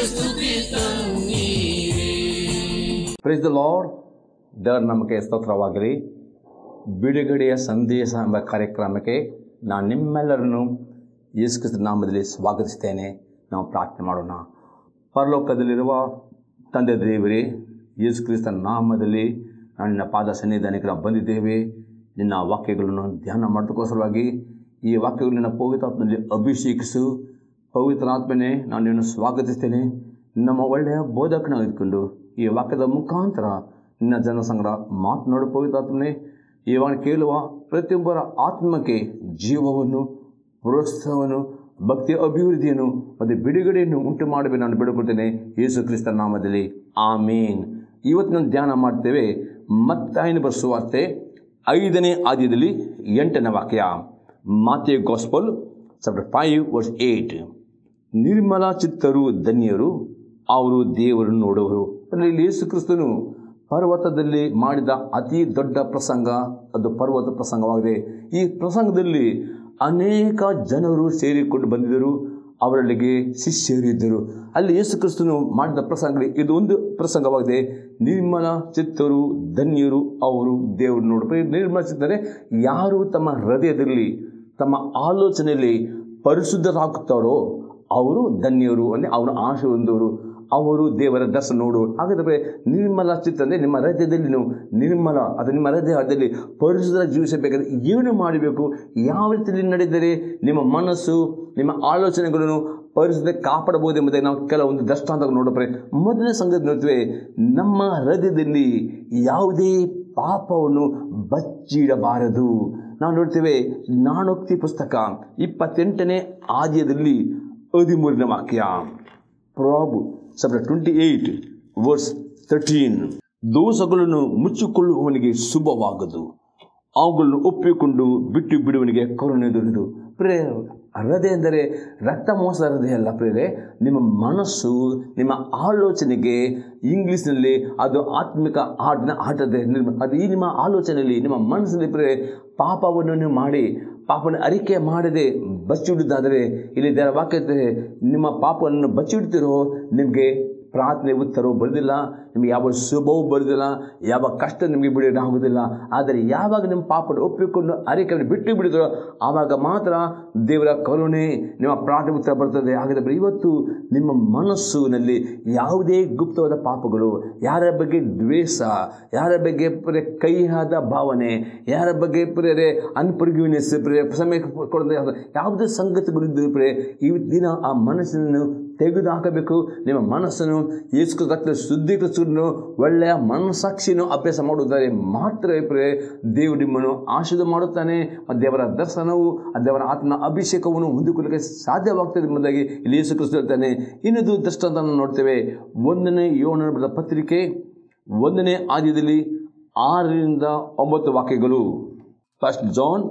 ಸ್ತುತಿ ತನ್ನೀರೇ praise the lord ದೇವರ ನಮಗೆ ಸ್ತೋತ್ರವಾಗಲಿ ಬಿಡುಗಡೆಯ ಸಂದೇಶ ಎಂಬ ಕಾರ್ಯಕ್ರಮಕ್ಕೆ ನಾನು ನಿಮ್ಮೆಲ್ಲರನ್ನು ಯೇಸು ಕ್ರಿಸ್ತ ನಾಮದಲ್ಲಿ ಸ್ವಾಗತಿಸ್ತೇನೆ ನಾವು ಪ್ರಾರ್ಥನೆ ಮಾಡೋಣ ಪರಲೋಕದಲ್ಲಿರುವ ತಂದೆ ದೇವರೇ ಯೇಸು ಕ್ರಿಸ್ತನ ನಾಮದಲ್ಲಿ ನಾನು ನಿನ್ನ ಪಾದ ಸನ್ನಿಧಾನಕ್ಕೆ ನಾವು ಬಂದಿದ್ದೇವೆ ನಿನ್ನ ವಾಕ್ಯಗಳನ್ನು ಧ್ಯಾನ ಮಾಡೋದಕ್ಕೋಸ್ಕರವಾಗಿ ಈ ವಾಕ್ಯಗಳು ನಿನ್ನ ಪವಿತ್ರಾತ್ಮದಲ್ಲಿ ಅಭಿಷೇಕಿಸು ಪವಿತ್ರಾತ್ಮನೇ ನಾನು ನಿನ್ನನ್ನು ಸ್ವಾಗತಿಸ್ತೇನೆ ನಮ್ಮ ಒಳ್ಳೆಯ ಬೋಧಕನಾಗಿ ಇದ್ಕೊಂಡು ಈ ವಾಕ್ಯದ ಮುಖಾಂತರ ನಿನ್ನ ಜನಸಂಗ್ರಹ ಮಾತನಾಡು ಪವಿತ್ರಾತ್ಮನೇ ಇವಾಗ ಕೇಳುವ ಪ್ರತಿಯೊಬ್ಬರ ಆತ್ಮಕ್ಕೆ ಜೀವವನ್ನು ಪ್ರೋತ್ಸಾಹವನ್ನು ಭಕ್ತಿಯ ಅಭಿವೃದ್ಧಿಯನ್ನು ಮತ್ತು ಬಿಡುಗಡೆಯನ್ನು ಉಂಟು ಮಾಡಬೇಕು ನಾನು ಬೇಡಿಕೊಳ್ತೇನೆ ಯೇಸು ಕ್ರಿಸ್ತನ ನಾಮದಲ್ಲಿ ಆಮೀನ್ ಇವತ್ತು ನಾನು ಧ್ಯಾನ ಮಾಡ್ತೇವೆ ಮತ್ತಾಯನ ಬರೆಸುವಾರ್ತೆ ಐದನೇ ಆದ್ಯದಲ್ಲಿ ಎಂಟನೇ ವಾಕ್ಯ Matthew gospel chapter five verse eight ನಿರ್ಮಲ ಚಿತ್ತರು ಧನ್ಯರು ಅವರು ದೇವರನ್ನು ನೋಡುವರು ಅಂದರೆ ಇಲ್ಲಿ ಯೇಸು ಕ್ರಿಸ್ತನು ಪರ್ವತದಲ್ಲಿ ಮಾಡಿದ ಅತಿ ದೊಡ್ಡ ಪ್ರಸಂಗ ಅದು ಪರ್ವತ ಪ್ರಸಂಗವಾಗಿದೆ ಈ ಪ್ರಸಂಗದಲ್ಲಿ ಅನೇಕ ಜನರು ಸೇರಿಕೊಂಡು ಬಂದಿದ್ದರು ಅವರಲ್ಲಿಗೆ ಶಿಷ್ಯರು ಇದ್ದರು ಅಲ್ಲಿ ಯೇಸು ಕ್ರಿಸ್ತನು ಮಾಡಿದ ಪ್ರಸಂಗ ಇದು ಒಂದು ಪ್ರಸಂಗವಾಗಿದೆ ನಿರ್ಮಲ ಚಿತ್ತರು ಧನ್ಯರು ಅವರು ದೇವರು ನೋಡು ನಿರ್ಮಲ ಚಿತ್ತರೆ ಯಾರು ತಮ್ಮ ಹೃದಯದಲ್ಲಿ ತಮ್ಮ ಆಲೋಚನೆಯಲ್ಲಿ ಪರಿಶುದ್ಧರಾಗುತ್ತಾರೋ ಅವರು ಧನ್ಯರು ಅಂದರೆ ಅವರ ಆಶೆ ಹೊಂದವರು ಅವರು ದೇವರ ದರ್ಶನ ನೋಡು ಹಾಗಾದರೆ ನಿರ್ಮಲ ಚಿತ್ತ ಅಂದರೆ ನಿಮ್ಮ ಹೃದಯದಲ್ಲಿ ನೀವು ನಿರ್ಮಲ ಅದು ನಿಮ್ಮ ಹೃದಯದಲ್ಲಿ ಪರಿಶುದ್ಧ ಜೀವಿಸಬೇಕಾದ್ರೆ ಏನು ಮಾಡಬೇಕು ಯಾವ ರೀತಿಯಲ್ಲಿ ನಡೆದರೆ ನಿಮ್ಮ ಮನಸ್ಸು ನಿಮ್ಮ ಆಲೋಚನೆಗಳನ್ನು ಪರಿಶುದ್ಧ ಕಾಪಾಡಬಹುದು ಎಂಬುದಾಗಿ ನಾವು ಕೆಲವೊಂದು ದೃಷ್ಟಾಂತ ನೋಡಪ್ರೆ ಮೊದಲನೇ ಸಂಗತಿ ನೋಡ್ತೇವೆ ನಮ್ಮ ಹೃದಯದಲ್ಲಿ ಯಾವುದೇ ಪಾಪವನ್ನು ಬಚ್ಚಿಡಬಾರದು ನಾವು ನೋಡ್ತೇವೆ ನಾಣೋಕ್ತಿ ಪುಸ್ತಕ ಇಪ್ಪತ್ತೆಂಟನೇ ಆದ್ಯದಲ್ಲಿ ಹದಿಮೂರನೇ ವಾಕ್ಯ ಪ್ರಾಬ್ chapter twenty eight verse thirteen ದೋಷಗಳನ್ನು ಮುಚ್ಚಿಕೊಳ್ಳುವವನಿಗೆ ಶುಭವಾಗದು ಅವುಗಳನ್ನು ಒಪ್ಪಿಕೊಂಡು ಬಿಟ್ಟು ಬಿಡುವನಿಗೆ ಕರುಣೆ ದೊರೆದು ಪ್ರೇ ಹೃದಯ ಎಂದರೆ ರಕ್ತ ಮೋಸ ಹೃದಯ ಅಲ್ಲ ಪ್ರೇರೆ ನಿಮ್ಮ ಮನಸ್ಸು ನಿಮ್ಮ ಆಲೋಚನೆಗೆ ಇಂಗ್ಲೀಷ್ನಲ್ಲಿ ಅದು ಆತ್ಮಿಕ ಆಟನ ಆಟದ ನಿರ್ಮ ಅದು ಈ ನಿಮ್ಮ ಆಲೋಚನೆಯಲ್ಲಿ ನಿಮ್ಮ ಮನಸ್ಸಿನಲ್ಲಿ ಪ್ರೇ ಪಾಪವನ್ನು ನೀವು ಮಾಡಿ ಪಾಪನ ಅರಿಕೆ ಮಾಡದೆ ಬಚ್ಚಿಡುವುದಾದರೆ ಇಲ್ಲಿ ದೇವರ ವಾಕ್ಯ ಇರ್ತದೆ ನಿಮ್ಮ ಪಾಪವನ್ನು ಬಚ್ಚಿಡ್ತಿರೋ ನಿಮಗೆ ಪ್ರಾರ್ಥನೆ ಉತ್ತರವು ಬರೋದಿಲ್ಲ ನಿಮಗೆ ಯಾವ ಶುಭವೂ ಬರೋದಿಲ್ಲ ಯಾವ ಕಷ್ಟ ನಿಮಗೆ ಬಿಡೋದು ಆಗೋದಿಲ್ಲ ಆದರೆ ಯಾವಾಗ ನಿಮ್ಮ ಪಾಪವನ್ನು ಒಪ್ಪಿಕೊಂಡು ಅರಿಕೆಯನ್ನು ಬಿಟ್ಟು ಬಿಡಿದರೋ ಆವಾಗ ಮಾತ್ರ ದೇವರ ಕರುಣೆ ನಿಮ್ಮ ಪ್ರಾರ್ಥನೆ ಉತ್ತರ ಬರ್ತದೆ ಹಾಗಾದರೆ ಇವತ್ತು ನಿಮ್ಮ ಮನಸ್ಸಿನಲ್ಲಿ ಯಾವುದೇ ಗುಪ್ತವಾದ ಪಾಪಗಳು ಯಾರ ಬಗ್ಗೆ ದ್ವೇಷ ಯಾರ ಬಗ್ಗೆ ಪುರೇ ಕೈಯಾದ ಭಾವನೆ ಯಾರ ಬಗ್ಗೆ ಪುರೇ ಅನ್ಫರ್ಗಿವ್ನೆಸ್ ಪುರೇ ಸಮಯ ಕೊಡದೆ ಯಾವುದೇ ಸಂಗತಿಗಳಿದ್ದು ಪುರೇ ಈ ದಿನ ಆ ಮನಸ್ಸನ್ನು ತೆಗೆದು ಹಾಕಬೇಕು ನಿಮ್ಮ ಮನಸ್ಸನ್ನು ಯೇಸು ರಕ್ತ ಶುದ್ಧೀಕರಿಸುವುದನ್ನು ಒಳ್ಳೆಯ ಮನಸ್ಸಾಕ್ಷಿಯನ್ನು ಅಭ್ಯಾಸ ಮಾಡುವುದಾದರೆ ಮಾತ್ರ ಪ್ರೇ ದೇವರು ನಿಮ್ಮನ್ನು ಆಶೀರ್ವಾದ ಮಾಡುತ್ತಾನೆ ಮತ್ತು ದೇವರ ದರ್ಶನವು ಆ ದೇವರ ಆತ್ಮನ ಅಭಿಷೇಕವನ್ನು ಹೊಂದಿಕೊಳ್ಳಲಿಕ್ಕೆ ಸಾಧ್ಯವಾಗ್ತದೆ ಎಂಬುದಾಗಿ ಇಲ್ಲಿ ಯೇಸು ಕ್ರಿಸ್ತ ಹೇಳ್ತಾನೆ ಇನ್ನೊಂದು ದೃಷ್ಟಾಂತ ನೋಡ್ತೇವೆ ಒಂದನೇ ಯೋನ ಬರೆದ ಪತ್ರಿಕೆ ಒಂದನೇ ಆದ್ಯದಲ್ಲಿ ಆರರಿಂದ ಒಂಬತ್ತು ವಾಕ್ಯಗಳು first John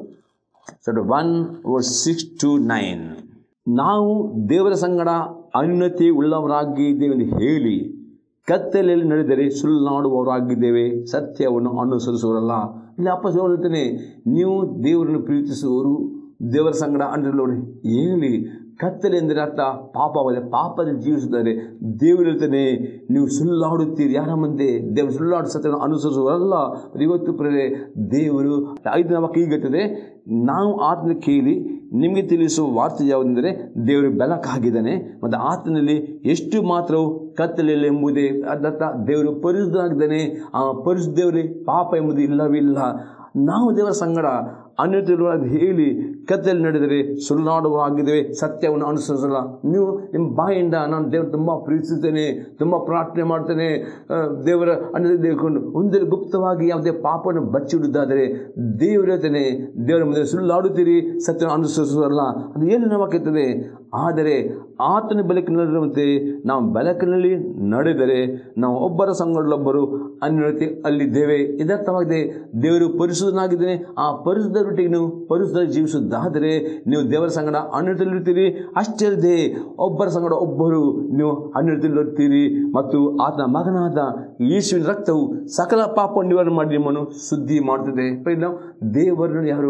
one verse six to nine ನಾವು ದೇವರ ಸಂಗಡ ಅನ್ಯತೆ ಉಳ್ಳವರಾಗಿದ್ದೇವೆ ಎಂದು ಹೇಳಿ ಕತ್ತಲೆಯಲ್ಲಿ ನಡೆದರೆ ಸುಳ್ಳಾಡುವವರಾಗಿದ್ದೇವೆ ಸತ್ಯವನ್ನು ಅನುಸರಿಸುವರಲ್ಲ ಇಲ್ಲಿ ಅಪ್ಪ ಹೇಳ್ತಾನೆ ನೀವು ದೇವರನ್ನು ಪ್ರೀತಿಸುವವರು ದೇವರ ಸಂಗಡ ಅನ್ನೋರು ಹೇಳಿ ಕತ್ತಲೆ ಎಂದರೆ ಅರ್ಥ ಪಾಪವಾದ ಪಾಪದಲ್ಲಿ ಜೀವಿಸಿದರೆ ದೇವರು ಹೇಳ್ತಾನೆ ನೀವು ಸುಳ್ಳಾಡುತ್ತೀರಿ ಯಾರ ಮುಂದೆ ದೇವರು ಸುಳ್ಳಾಡು ಸತ್ಯವನ್ನು ಅನುಸರಿಸುವರಲ್ಲ ಇವತ್ತು ಪ್ರೇ ದೇವರು ಐದನೇ ವಾಕ್ಯ ಹೀಗಿರ್ತದೆ ನಾವು ಆತನ ಕೇಳಿ ನಿಮಗೆ ತಿಳಿಸುವ ವಾರ್ತೆ ಯಾವುದೆಂದರೆ ದೇವರು ಬೆಳಕಾಗಿದ್ದಾನೆ ಮತ್ತು ಆತನಲ್ಲಿ ಎಷ್ಟು ಮಾತ್ರವು ಕತ್ತಲೆಯಲ್ಲಿ ಎಂಬುದೇ ಅದರ್ಥ ದೇವರು ಪರಿಶುದ್ಧನಾಗಿದ್ದಾನೆ ಆ ಪರಿಶುದ್ಧ ದೇವರೇ ಪಾಪ ಎಂಬುದು ಇಲ್ಲವಿಲ್ಲ ನಾವು ದೇವರ ಸಂಗಡ ಅನ್ಯತಿರುವಾಗ ಹೇಳಿ ಕತ್ತಲೆ ನಡೆದರೆ ಸುಳ್ಳಾಡುವಾಗಿದ್ದೇವೆ ಸತ್ಯವನ್ನು ಅನುಸರಿಸಲ್ಲ ನೀವು ನಿಮ್ಮ ಬಾಯಿಂದ ನಾನು ದೇವರು ತುಂಬ ಪ್ರೀತಿಸುತ್ತೇನೆ ತುಂಬ ಪ್ರಾರ್ಥನೆ ಮಾಡ್ತೇನೆ ಆ, ದೇವರ ಅನ್ಯ ದೇವಕೊಂಡು ಒಂದಲ್ಲಿ ಗುಪ್ತವಾಗಿ ಯಾವುದೇ ಪಾಪವನ್ನು ಬಚ್ಚಿಡುವುದಾದರೆ ದೇವರು ಹೇಳ್ತಾನೆ ದೇವರ ಮುಂದೆ ಸುಳ್ಳಾಡುತ್ತೀರಿ ಸತ್ಯವನ್ನು ಅನುಸರಿಸುವಲ್ಲ ಅದು ಏನು ನಮಗಿರ್ತದೆ ಆದರೆ ಆತನ ಬೆಳಕಿನಲ್ಲಿರುವಂತೆ ನಾವು ಬೆಳಕಿನಲ್ಲಿ ನಡೆದರೆ ನಾವು ಒಬ್ಬರ ಸಂಗಡಲೊಬ್ಬರು ಅನ್ಯತೆ ಅಲ್ಲಿದ್ದೇವೆ ಇದರ್ಥವಾಗಿದೆ ದೇವರು ಪರಿಶುದ್ಧನಾಗಿದ್ದಾನೆ ಆ ಪರಿಶುದ್ಧರೊಟ್ಟಿಗೆ ನೀವು ಪರಿಶುದ್ಧ ಜೀವಿಸುವುದಾದರೆ ನೀವು ದೇವರ ಸಂಗಡ ಅನ್ಯತೆಯಲ್ಲಿರ್ತೀರಿ ಅಷ್ಟೇ ಅಲ್ಲದೆ ಒಬ್ಬರ ಸಂಗಡ ಒಬ್ಬರು ನೀವು ಅನ್ಯತೆಯಲ್ಲಿರ್ತೀರಿ ಮತ್ತು ಆತನ ಮಗನಾದ ಯೇಸುವಿನ ರಕ್ತವು ಸಕಲ ಪಾಪ ನಿವಾರಣೆ ಮಾಡಿ ನಿಮ್ಮನ್ನು ಶುದ್ಧಿ ಮಾಡುತ್ತದೆ ನಾವು ದೇವರನ್ನು ಯಾರು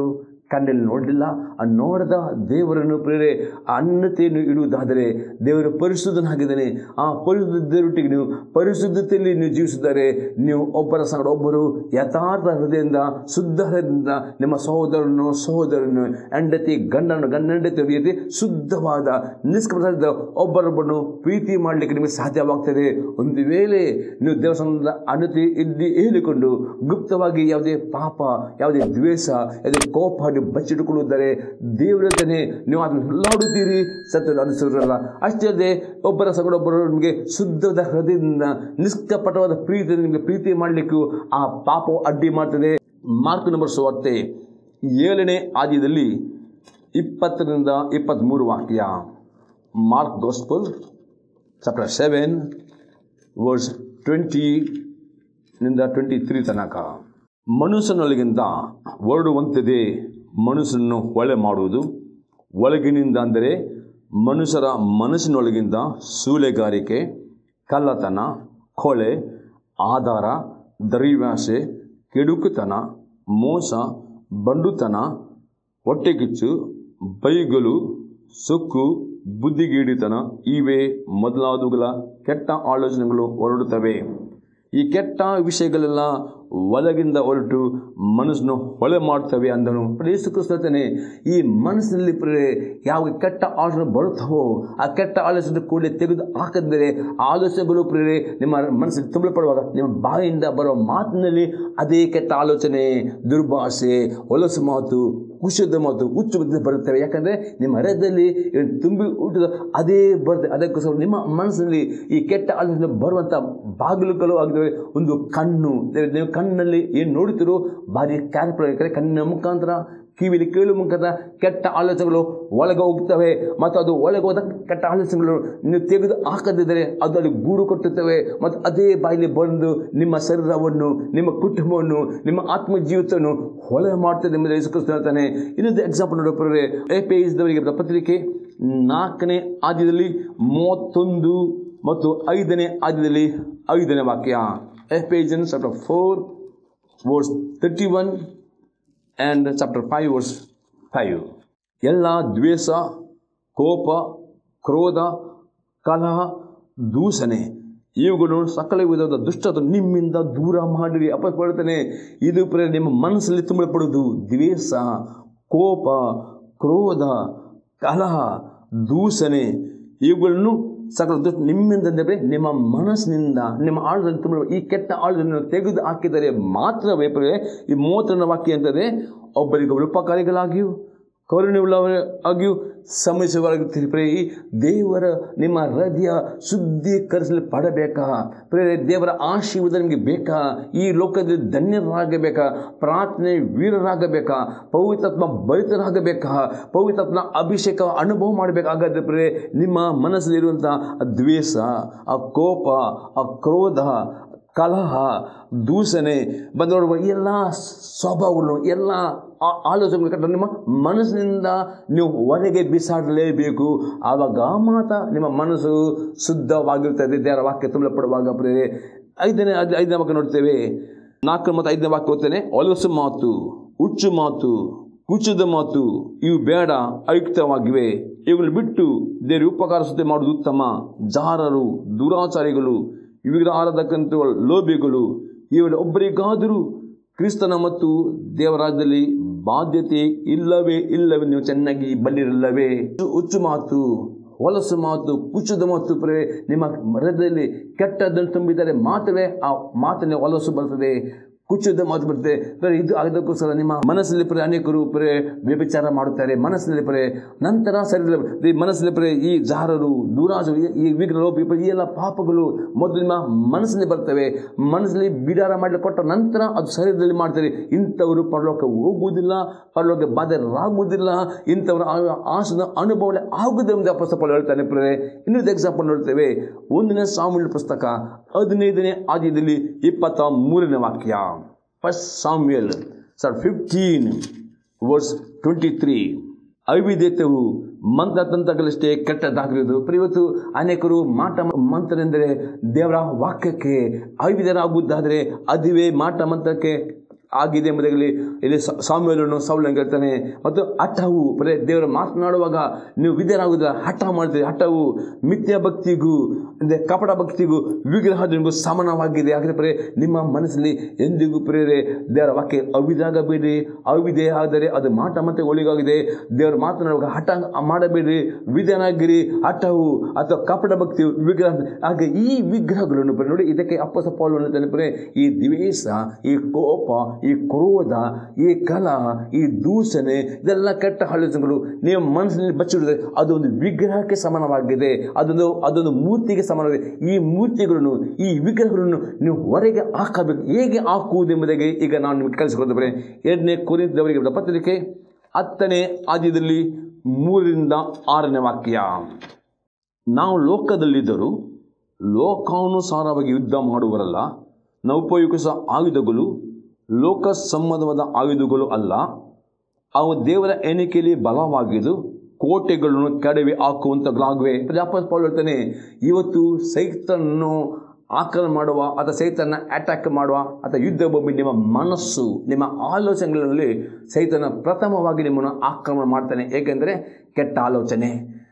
ಕಣ್ಣಲ್ಲಿ ನೋಡಲಿಲ್ಲ ಆ ನೋಡದ ದೇವರನ್ನು ಪ್ರೇರೆ ಆ ಅನ್ಯತೆಯನ್ನು ಇಡುವುದಾದರೆ ದೇವರು ಪರಿಶುದ್ಧನಾಗಿದ್ದಾನೆ ಆ ಪರಿಶುದ್ಧ ದೇವರೊಟ್ಟಿಗೆ ನೀವು ಪರಿಶುದ್ಧತೆಯಲ್ಲಿ ನೀವು ಜೀವಿಸಿದರೆ ನೀವು ಒಬ್ಬರ ಸಂಗಡ ಒಬ್ಬರು ಯಥಾರ್ಥ ಹೃದಯದಿಂದ ಶುದ್ಧ ಹೃದಯದಿಂದ ನಿಮ್ಮ ಸಹೋದರನು ಸಹೋದರನು ಹೆಂಡತಿ ಗಂಡನು ಗಂಡ ಹೆಂಡತಿ ರೀತಿ ಶುದ್ಧವಾದ ನಿಷ್ಕಪಟದ ಒಬ್ಬರೊಬ್ಬರನ್ನು ಪ್ರೀತಿ ಮಾಡಲಿಕ್ಕೆ ನಿಮಗೆ ಸಾಧ್ಯವಾಗ್ತದೆ ಒಂದು ವೇಳೆ ನೀವು ದೇವಸ್ಥಾನದ ಅನತಿ ಇದ್ದು ಹೇಳಿಕೊಂಡು ಗುಪ್ತವಾಗಿ ಯಾವುದೇ ಪಾಪ ಯಾವುದೇ ದ್ವೇಷ ಯಾವುದೇ ಕೋಪ ನೀವು ಬಚ್ಚಿಟ್ಟುಕೊಳ್ಳುತ್ತಾರೆ ದೇವರತನೇ ನೀವು ಅದನ್ನು ಹುಲ್ಲಾಡುತ್ತೀರಿ ಸತ್ಯ ಅನಿಸಿರಲ್ಲ ಅಷ್ಟೇ ಅಲ್ಲದೆ ಒಬ್ಬರ ಸಗಡೊಬ್ಬರು ನಿಮಗೆ ಶುದ್ಧದ ಹೃದಯದಿಂದ ನಿಷ್ಕಪಟವಾದ ಪ್ರೀತಿ ನಿಮಗೆ ಪ್ರೀತಿ ಮಾಡಲಿಕ್ಕೂ ಆ ಪಾಪವು ಅಡ್ಡಿ ಮಾಡ್ತದೆ ಮಾರ್ಕ್ ನಂಬರ್ ಸುವಾರ್ತೆ ಏಳನೇ ಆದ್ಯದಲ್ಲಿ ಇಪ್ಪತ್ತರಿಂದ ಇಪ್ಪತ್ತ್ಮೂರು ವಾಕ್ಯ Mark gospel chapter seven verse twenty ನಿಂದ ಟ್ವೆಂಟಿ ತ್ರೀ ತನಕ ಮನುಷ್ಯನೊಳಗಿಂದ ಹೊರಡುವಂಥದ್ದೇ ಮನುಷ್ಯನನ್ನು ಒಳೆ ಮಾಡುವುದು ಒಳಗಿನಿಂದ ಅಂದರೆ ಮನುಷ್ಯರ ಮನಸ್ಸಿನೊಳಗಿಂದ ಸೂಳೆಗಾರಿಕೆ ಕಳ್ಳತನ ಕೊಳೆ ಆಧಾರ ದರಿವ್ಯಾಸೆ ಕೆಡುಕುತನ ಮೋಸ ಬಂಡುತನ ಹೊಟ್ಟೆಕಿಚ್ಚು ಬೈಗಲು ಸೊಕ್ಕು ಬುದ್ಧಿಗೀಡಿತನ ಇವೇ ಮೊದಲಾದವುಗಳ ಕೆಟ್ಟ ಆಲೋಚನೆಗಳು ಹೊರಡುತ್ತವೆ ಈ ಕೆಟ್ಟ ವಿಷಯಗಳೆಲ್ಲ ಒಳಗಿಂದ ಹೊರಟು ಮನಸ್ಸನ್ನು ಹೊಳೆ ಮಾಡ್ತವೆ ಅಂದನು ಯೇಸು ಕ್ರಿಸ್ತನೇ ಈ ಮನಸ್ಸಿನಲ್ಲಿ ಪ್ರೇರೆ ಯಾವ ಕೆಟ್ಟ ಆಲೋಚನೆ ಬರುತ್ತವೋ ಆ ಕೆಟ್ಟ ಆಲೋಚನೆ ಕೂಡಲೇ ತೆಗೆದು ಹಾಕಿದರೆ ಆ ಆಲೋಚನೆಗಳು ಪ್ರೇರೆ ನಿಮ್ಮ ಮನಸ್ಸಲ್ಲಿ ತುಂಬಲ್ಪಡುವಾಗ ನಿಮ್ಮ ಬಾಯಿಂದ ಬರೋ ಮಾತಿನಲ್ಲಿ ಅದೇ ಕೆಟ್ಟ ಆಲೋಚನೆ ದುರ್ಭಾಷೆ ಹೊಲಸು ಮಾತು ಕುಶದ ಮಾತು ಹುಚ್ಚು ಬುದ್ಧಿ ಬರುತ್ತವೆ ಯಾಕಂದರೆ ನಿಮ್ಮ ಹೃದಯದಲ್ಲಿ ಏನು ತುಂಬಿ ಊಟದ ಅದೇ ಬರುತ್ತೆ ಅದಕ್ಕೋಸ್ಕರ ನಿಮ್ಮ ಮನಸ್ಸಿನಲ್ಲಿ ಈ ಕೆಟ್ಟ ಆಲೋಚನೆ ಬರುವಂಥ ಬಾಗಿಲುಗಳು ಆಗಿದ್ದಾವೆ ಒಂದು ಕಣ್ಣು ನೀವು ಕಣ್ಣಲ್ಲಿ ಏನು ನೋಡುತ್ತೀರೋ ಭಾರಿ ಕ್ಯಾರೆಕ್ಟರ್ ಯಾಕಂದರೆ ಕಣ್ಣಿನ ಮುಖಾಂತರ ಕಿವಿಲಿ ಕೇಳುವ ಮುಖಾಂತರ ಕೆಟ್ಟ ಆಲೋಚನೆಗಳು ಒಳಗೆ ಹೋಗ್ತವೆ ಮತ್ತು ಅದು ಒಳಗೆ ಹೋದ ಕೆಟ್ಟ ಆಲೋಚನೆಗಳು ನೀವು ತೆಗೆದು ಹಾಕದಿದ್ದರೆ ಅದು ಅಲ್ಲಿ ಗೂಡು ಕೊಟ್ಟುತ್ತವೆ ಮತ್ತು ಅದೇ ಬಾಯಲ್ಲಿ ಬಂದು ನಿಮ್ಮ ಶರೀರವನ್ನು ನಿಮ್ಮ ಕುಟುಂಬವನ್ನು ನಿಮ್ಮ ಆತ್ಮ ಜೀವಿತವನ್ನು ಹೊಳೆ ಮಾಡ್ತದೆ ಎಂಬುದು ಯೇಸುಕ್ರಿಸ್ತ ಹೇಳ್ತಾನೆ ಇನ್ನೊಂದು ಎಕ್ಸಾಂಪಲ್ ನೋಡೋಪ್ರೆ ಎ ಪಿ ಇದ್ದವರಿಗೆ ಪತ್ರಿಕೆ ನಾಲ್ಕನೇ ಆದ್ಯದಲ್ಲಿ ಮೂವತ್ತೊಂದು ಮತ್ತು ಐದನೇ ಆದ್ಯದಲ್ಲಿ ಐದನೇ ವಾಕ್ಯ Ephesians chapter four verse thirty one and chapter five verse five ಎಲ್ಲ ದ್ವೇಷ ಕೋಪ ಕ್ರೋಧ ಕಲಹ ದೂಷಣೆ ಇವುಗಳು ಸಕಲ ವಿಧವಾದ ದುಷ್ಟದ ನಿಮ್ಮಿಂದ ದೂರ ಮಾಡಿರಿ ಅಪಸ್ಪಡ್ತಾನೆ ಇದು ಪ್ರೇರ ನಿಮ್ಮ ಮನಸ್ಸಲ್ಲಿ ತುಂಬಲ್ಪಡುವುದು ದ್ವೇಷ ಕೋಪ ಕ್ರೋಧ ಕಲಹ ದೂಷಣೆ ಇವುಗಳನ್ನು ಸಕಲ ದುಷ್ಟ ನಿಮ್ಮಿಂದ ಅಂದರೆ ನಿಮ್ಮ ಮನಸ್ಸಿನಿಂದ ನಿಮ್ಮ ಆಳದಲ್ಲಿ ತುಂಬ ಈ ಕೆಟ್ಟ ಆಳವನ್ನು ತೆಗೆದು ಹಾಕಿದರೆ ಮಾತ್ರವೇ ಪ್ರಿಯರೇ, ಈ ಮೂವತ್ತನೇ ವಾಕ್ಯ ಅಂತದೆ ಒಬ್ಬರಿಗೊಬ್ಬರು ಉಪಕಾರಿಗಳಾಗಿಯೂ ಕರುಣೆಯುಳ್ಳವರಾಗಿಯೂ ಸಮಸ್ಯೆಗಳಾಗುತ್ತೀರಿ ಪ್ರೇ ಈ ದೇವರ ನಿಮ್ಮ ಹೃದಯ ಶುದ್ಧೀಕರಿಸಲು ಪಡಬೇಕಾ ಪ್ರೇರೆ ದೇವರ ಆಶೀರ್ವಾದ ನಿಮಗೆ ಬೇಕಾ ಈ ಲೋಕದಲ್ಲಿ ಧನ್ಯರಾಗಬೇಕಾ ಪ್ರಾರ್ಥನೆ ವೀರರಾಗಬೇಕಾ ಪವಿತ್ರಾತ್ಮ ಭರಿತರಾಗಬೇಕಾ ಪವಿತ್ರಾತ್ಮ ಅಭಿಷೇಕ ಅನುಭವ ಮಾಡಬೇಕಾಗತ್ತೆ ಪ್ರೇ ನಿಮ್ಮ ಮನಸ್ಸಲ್ಲಿರುವಂಥ ಆ ದ್ವೇಷ ಆ ಕೋಪ ಆ ಕ್ರೋಧ ಕಲಹ ದೂಷಣೆ ಬಂದವರು ಎಲ್ಲ ಸ್ವಭಾವಗಳು ಎಲ್ಲ ಆ- ಆಲೋಚನೆಗಳು ಕಟ್ಟ ನಿಮ್ಮ ಮನಸ್ಸಿನಿಂದ ನೀವು ಹೊರಗೆ ಬಿಸಾಡಲೇಬೇಕು ಆವಾಗ ಮಾತ್ರ ನಿಮ್ಮ ಮನಸ್ಸು ಶುದ್ಧವಾಗಿರ್ತದೆ ದೇವರ ವಾಕ್ಯ ತುಂಬಲ್ಪಡುವಾಗ ಪ್ರೇರೆ ಐದನೇ ಐದ್- ಐದನೇ ವಾಕ್ಯ ನೋಡ್ತೇವೆ ನಾಲ್ಕು ಮತ್ತು ಐದನೇ ವಾಕ್ಯ ಓದ್ತೇನೆ ಹೊಲಸು ಮಾತು ಹುಚ್ಚು ಮಾತು ಕುಚದ ಮಾತು ಇವು ಬೇಡ ಅಯುಕ್ತವಾಗಿವೆ ಇವುಗಳು ಬಿಟ್ಟು ದೇವರ ಉಪಕಾರಿಸುತ್ತೆ ಮಾಡುವುದು ಉತ್ತಮ ಜಾರರು ದುರಾಚಾರಿಗಳು ಇವುಗಳ ಆರಾಧಕಂತ ಲೋಭಿಗಳು ಇವುಗಳ ಒಬ್ಬರಿಗಾದರೂ ಕ್ರಿಸ್ತನ ಮತ್ತು ದೇವರಾಜ್ಯದಲ್ಲಿ ಬಾಧ್ಯತೆ ಇಲ್ಲವೇ ಇಲ್ಲವೇ ನೀವು ಚೆನ್ನಾಗಿ ಬಲ್ಲಿರಲ್ಲವೇ ಹುಚ್ಚು- ಹುಚ್ಚು ಮಾತು ಹೊಲಸು ಮಾತು ಕುಚದ ಮಾತು ಪ್ರೇ ನಿಮ್ಮ ಹೃದಯದಲ್ಲಿ ಕೆಟ್ಟದ್ದನ್ನು ತುಂಬಿದರೆ ಮಾತ್ರವೇ ಆ ಮಾತನ್ನೇ ಹೊಲಸು ಬರ್ತದೆ ಕುಚ್ಚದ ಮಾತು ಬರ್ತದೆ ಬರೀ ಇದು ಅದಕ್ಕೋಸ್ಕರ ನಿಮ್ಮ ಮನಸ್ಸಲ್ಲಿ ಪರೇ ಅನೇಕರು ಪರೇ ವ್ಯಭಿಚಾರ ಮಾಡುತ್ತಾರೆ ಮನಸ್ಸಿನಲ್ಲಿ ಪರೇ ನಂತರ ಶರೀರ ಈ ಮನಸ್ಸಲ್ಲಿ ಪರೇ ಈ ಜಾರರು ದೂರಾಜರು ಈ- ಈ ವಿಗ್ರಹ ಈ ಎಲ್ಲ ಪಾಪಗಳು ಮೊದಲು ನಿಮ್ಮ ಮನಸ್ಸಿನಲ್ಲಿ ಬರ್ತವೆ ಮನಸ್ಸಲ್ಲಿ ಬಿಡಾರ ಮಾಡಲಿಕ್ಕೆ ಕೊಟ್ಟ ನಂತರ ಅದು ಶರೀರದಲ್ಲಿ ಮಾಡ್ತಾರೆ ಇಂಥವರು ಪರಲೋಕ ಹೋಗುವುದಿಲ್ಲ ಪರಲೋಕ ಬಾಧ್ಯರಾಗುವುದಿಲ್ಲ ಇಂಥವರ ಆ- ಆಸನ ಅನುಭವ ಆಗುವುದಿಲ್ಲ ಎಂದು ಅಪಸ್ತಪಾಲ ಹೇಳ್ತಾನೆ ಪ್ರೇರೆ ಇನ್ನೊಂದು ಎಕ್ಸಾಂಪಲ್ ನೋಡ್ತೇವೆ ಒಂದನೇ ಸಾಮೂಲ್ಯ ಪುಸ್ತಕ ಹದಿನೈದನೇ ಆದ್ಯದಲ್ಲಿ ಇಪ್ಪತ್ತ ಮೂರನೇ ವಾಕ್ಯ ಫಸ್ಟ್ ಸಾಮ್ಯಲ್ ಸರ್ ಫಿಫ್ಟೀನ್ ವರ್ಸ್ ಟ್ವೆಂಟಿ ತ್ರೀ ಐವಿಧ್ಯತೆಯು ಮಂತ್ರತಂತ್ರಗಳಷ್ಟೇ ಕೆಟ್ಟದಾಗಿರುವುದು ಪ್ರಿಯ ಇವತ್ತು ಅನೇಕರು ಮಾಟ ಮಂತ್ರ ಎಂದರೆ ದೇವರ ವಾಕ್ಯಕ್ಕೆ ಐವಿಧ್ಯರಾಗುವುದಾದರೆ ಅದುವೇ ಮಾಟ ಮಂತ್ರಕ್ಕೆ ಆಗಿದೆ ಎಂಬುದಾಗಲಿ ಇಲ್ಲಿ ಸಾಮ್ಯಲನ್ನು ಸೌಲಂಗೆ ಹೇಳ್ತಾನೆ ಮತ್ತು ಹಠವು ಬರೀ ದೇವರು ಮಾತನಾಡುವಾಗ ನೀವು ವಿದ್ಯರಾಗುವುದಿಲ್ಲ ಹಠ ಮಾಡ್ತೀರಿ ಹಠವು ಮಿಥ್ಯ ಭಕ್ತಿಗೂ ಅಂದರೆ ಕಪಟ ಭಕ್ತಿಗೂ ವಿಗ್ರಹಗಳಿಗೂ ಸಮಾನವಾಗಿದೆ ಹಾಗಾದರೆ ಬರೀ ನಿಮ್ಮ ಮನಸ್ಸಲ್ಲಿ ಎಂದಿಗೂ ಪ್ರೇರೆ ದೇವರ ವಾಕ್ಯ ಅವಿದಾಗಬೇಡಿ ಅವಿದೆ ಆದರೆ ಅದು ಮಾಟ ಮತ್ತೆ ಒಳಿಗಾಗಿದೆ ದೇವರು ಮಾತನಾಡುವಾಗ ಹಠ ಮಾಡಬೇಡಿ ವಿಧನಾಗಿರಿ ಹಠವು ಅಥವಾ ಕಪಟ ಭಕ್ತಿ ವಿಗ್ರಹ ಹಾಗೆ ಈ ವಿಗ್ರಹಗಳನ್ನು ಬರೀ ನೋಡಿ ಇದಕ್ಕೆ ಅಪ್ಪಸ ಪಾಲು ನೆನಪರೆ ಈ ದ್ವೇಷ ಈ ಕೋಪ ಈ ಕ್ರೋಧ ಈ ಕಲ ಈ ದೂಷಣೆ ಇದೆಲ್ಲ ಕೆಟ್ಟ ಆಲೋಚನೆಗಳು ನೀವು ಮನಸ್ಸಿನಲ್ಲಿ ಬಚ್ಚಿಡಿದ್ರೆ ಅದೊಂದು ವಿಗ್ರಹಕ್ಕೆ ಸಮಾನವಾಗಿದೆ ಅದೊಂದು ಅದೊಂದು ಮೂರ್ತಿಗೆ ಸಮಾನವಾಗಿದೆ ಈ ಮೂರ್ತಿಗಳನ್ನು ಈ ವಿಗ್ರಹಗಳನ್ನು ನೀವು ಹೊರಗೆ ಹಾಕಬೇಕು ಹೇಗೆ ಹಾಕುವುದು ಎಂಬುದಾಗಿ ಈಗ ನಾನು ನಿಮಗೆ ಕಲಿಸಿಕೊಡ್ತೇನೆ ಎರಡನೇ ಕುರಿತವರಿಗೆ ಬರೆದ ಪತ್ರಿಕೆ ಹತ್ತನೇ ಆದ್ಯದಲ್ಲಿ ಮೂರರಿಂದ ಆರನೇ ವಾಕ್ಯ ನಾವು ಲೋಕದಲ್ಲಿದ್ದರೂ ಲೋಕಾನುಸಾರವಾಗಿ ಯುದ್ಧ ಮಾಡುವರಲ್ಲ ನಾವು ಉಪಯೋಗಿಸುವ ಆಯುಧಗಳು ಲೋಕ ಸಂಬಂಧವಾದ ಆಯುಧಗಳು ಅಲ್ಲ ಅವು ದೇವರ ಎಣಿಕೆಯಲ್ಲಿ ಬಲವಾಗಿದ್ದು ಕೋಟೆಗಳನ್ನು ಕೆಡವಿ ಹಾಕುವಂಥದ್ದಾಗುವೆ ಅಪ್ಪ ಪೌಲ್ ಹೇಳ್ತಾನೆ ಇವತ್ತು ಸೈತನನ್ನು ಆಕ್ರಮಣ ಮಾಡುವ ಅಥವಾ ಸೈತನ ಅಟ್ಯಾಕ್ ಮಾಡುವ ಅಥವಾ ಯುದ್ಧ ಭೂಮಿ ನಿಮ್ಮ ಮನಸ್ಸು ನಿಮ್ಮ ಆಲೋಚನೆಗಳಲ್ಲಿ ಸೈತನ ಪ್ರಥಮವಾಗಿ ನಿಮ್ಮನ್ನು ಆಕ್ರಮಣ ಮಾಡ್ತಾನೆ ಏಕೆಂದರೆ ಕೆಟ್ಟ ಆಲೋಚನೆ